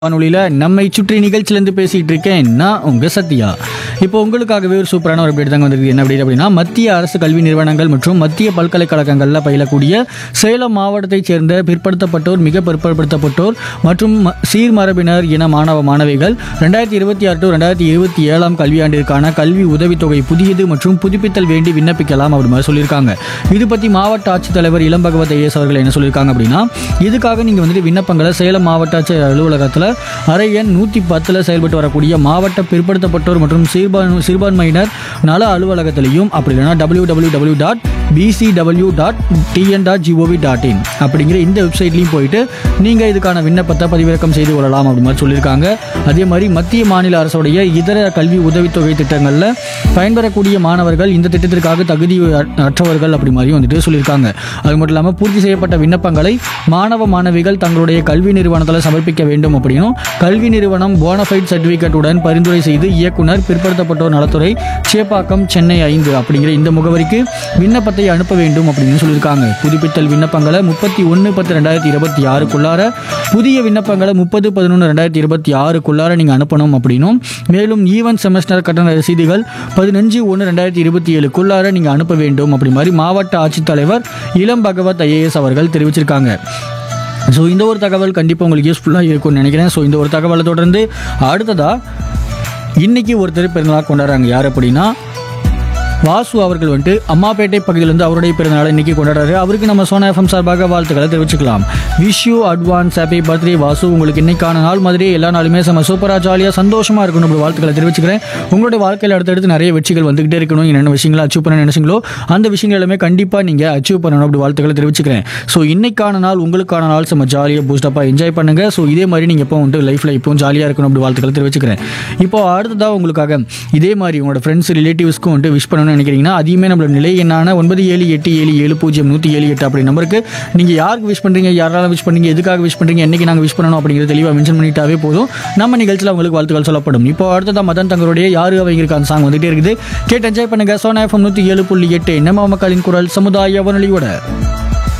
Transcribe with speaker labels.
Speaker 1: வானொலியில் நம்மை சுற்றி நிகழ்ச்சியிலேருந்து பேசிகிட்டு இருக்கேன் நான் உங்கள் சத்யா இப்போ உங்களுக்காகவே ஒரு சூப்பரான ஒரு அப்டேட் தாங்க வந்திருக்கு என்ன அப்டேட் அப்படின்னா மத்திய அரசு கல்வி நிறுவனங்கள் மற்றும் மத்திய பல்கலைக்கழகங்களில் பயிலக்கூடிய சேலம் மாவட்டத்தைச் சேர்ந்த பிற்படுத்தப்பட்டோர் மிக பிற்படுத்தப்பட்டோர் மற்றும் ம- சீர்மரபினர் இன மாணவ மாணவிகள் ரெண்டாயிரத்தி இருபத்தி ஆறு டு ரெண்டாயிரத்தி இருபத்தி ஏழாம் கல்வியாண்டிற்கான கல்வி உதவித்தொகை புதியது மற்றும் புதுப்பித்தல் வேண்டி விண்ணப்பிக்கலாம் அப்படி மாதிரி சொல்லியிருக்காங்க இது பற்றி மாவட்ட ஆட்சித்தலைவர் இளம் பகவத் ஐஎஸ் அவர்கள் என்ன சொல்லியிருக்காங்க அப்படின்னா இதுக்காக நீங்கள் வந்துட்டு விண்ணப்பங்களை சேலம் மாவட்ட ஆட்சியர் அலுவலகத்தில் அறை எண் நூற்றி பத்தில் செயல்பட்டு வரக்கூடிய மாவட்ட பிற்படுத்தப்பட்டோர் மற்றும் சிறுபான் சிறுபான்மையினர் நல அலுவலகத்திலையும் அப்படி இல்லைன்னா W W W dot PCW dot TN dot GOV dot in அப்படிங்கிற இந்த வெப்சைட்லையும் போயிட்டு நீங்கள் இதுக்கான விண்ணப்பத்தை பதிவிறக்கம் செய்து கொள்ளலாம் அப்படி மாதிரி சொல்லியிருக்காங்க அதே மாதிரி மத்திய மாநில அரசுடைய இதர கல்வி உதவித்தொகை திட்டங்களில் பயன்பெறக்கூடிய மாணவர்கள் இந்த திட்டத்திற்காக தகுதி அற்றவர்கள் அப்படி மாதிரியும் வந்துட்டு சொல்லியிருக்காங்க அது மட்டும் இல்லாமல் பூர்த்தி செய்யப்பட்ட விண்ணப்பங்களை மாணவ மாணவிகள் தங்களுடைய கல்வி நிறுவனத்தில் சமர்ப்பிக்க வேண்டும் அப்படின்னும் கல்வி நிறுவனம் போனஃபைட் சர்டிஃபிகேட்டுடன் பரிந்துரை செய்து இயக்குனர் பிற்படுத்தப்பட்டோர் நலத்துறை சேப்பாக்கம் சென்னை ஐந்து அப்படிங்கிற இந்த முகவரிக்கு விண்ணப்பத்தை அனுப்ப வேண்டும் அப்படின்னு சொல்லியிருக்காங்க புதுப்பித்தல் விண்ணப்பங்களை முப்பத்தி ஒன்று பத்து ரெண்டாயிரத்தி இருபத்தி ஆறுக்குள்ளார புதிய விண்ணப்பங்களை முப்பது பதினொன்று ரெண்டாயிரத்தி இருபத்தி ஆறுக்குள்ளார நீங்கள் அனுப்பணும் அப்படின்னும் மேலும் ஈவன் செமஸ்டர் கட்டண ரசீதுகள் பதினஞ்சு ஒன்று ரெண்டாயிரத்தி இருபத்தி ஏழுக்குள்ளார நீங்கள் அனுப்ப வேண்டும் அப்படி மாதிரி மாவட்ட ஆட்சித்தலைவர் இளம் பகவத் ஐஏஎஸ் அவர்கள் தெரிவிச்சிருக்காங்க ஸோ இந்த ஒரு தகவல் கண்டிப்பாக உங்களுக்கு யூஸ்ஃபுல்லாக இருக்கும்னு நினைக்கிறேன் ஸோ இந்த ஒரு தகவலை தொடர்ந்து அடுத்ததாக இன்னைக்கு ஒருத்தர் பிறந்தநாள் கொண்டாடுறாங்க யார் அப்படின்னா வாசு அவர்கள் வந்துட்டு அம்மாப்பேட்டை பகுதியிலிருந்து அவருடைய பிறந்தநாளை இன்னைக்கு கொண்டாடுறாரு அவருக்கு நம்ம சோனா எஃப்எம் சார்பாக வாழ்த்துக்களை தெரிவிச்சுக்கலாம் wish you advance happy birthday Vasu உங்களுக்கு இன்னைக்கான நாள் மாதிரி எல்லா நாளுமே செம்ம சூப்பராக ஜாலியாக சந்தோஷமாக இருக்கணும் அப்படி வாழ்த்துக்களை தெரிவிச்சுக்கிறேன் உங்களுடைய வாழ்க்கையில் அடுத்தடுத்து நிறைய வெற்றிகள் வந்துகிட்டே இருக்கணும் என்னென்ன விஷயங்களை அச்சீவ் பண்ண நினைச்சீங்களோ அந்த விஷயங்கள் எல்லாமே கண்டிப்பாக நீங்கள் அச்சீவ் பண்ணணும் அப்படி வாழ்த்துக்களை தெரிவிச்சுக்கிறேன் ஸோ இன்னைக்கான நாள் உங்களுக்கான நாள் செம்ம ஜாலியாக பூஸ்டப்பாக என்ஜாய் பண்ணுங்க ஸோ இதே மாதிரி நீங்கள் எப்போ வந்துட்டு லைஃப்பில் இப்போவும் ஜாலியாக இருக்கணும் அப்படி வாழ்த்துக்களை தெரிவிச்சுக்கிறேன் இப்போ அடுத்ததாக உங்களுக்காக இதே மாதிரி உங்களோட ஃப்ரெண்ட்ஸ் ரிலேட்டிவ்ஸ்க்கும் வந்துட்டு விஷ் பண்ணணும்னு நினைக்கிறீங்கன்னா அதையுமே நம்மளோட நிலை என்னான ஒன்பது ஏழு எட்டு ஏழு ஏழு பூஜ்ஜியம் நூற்றி ஏழு எட்டு அப்படி நம்பருக்கு நீங்கள் யாருக்கு விஷ் பண்ணுறீங்க யாரால விஷ் பண்ணுறீங்க எதுக்காக விஷ் பண்ணுறீங்க என்னைக்கு நாங்கள் விஷ் பண்ணணும் அப்படிங்கிறது தெளிவாக மென்ஷன் பண்ணிட்டாவே போதும் நம்ம நிகழ்ச்சியில் உங்களுக்கு வாழ்த்துக்கள் சொல்லப்படும் இப்போ அடுத்ததாக மதன் தங்களுடைய யாரு அவங்க அந்த சாங் வந்துட்டே இருக்குது கேட்டு என்ஜாய் பண்ணுங்க சோனா எஃப்எம் நூற்றி ஏழு புள்ளி எட்டு நம்ம மக்களின் குரல் சமுதாய வானொலியோட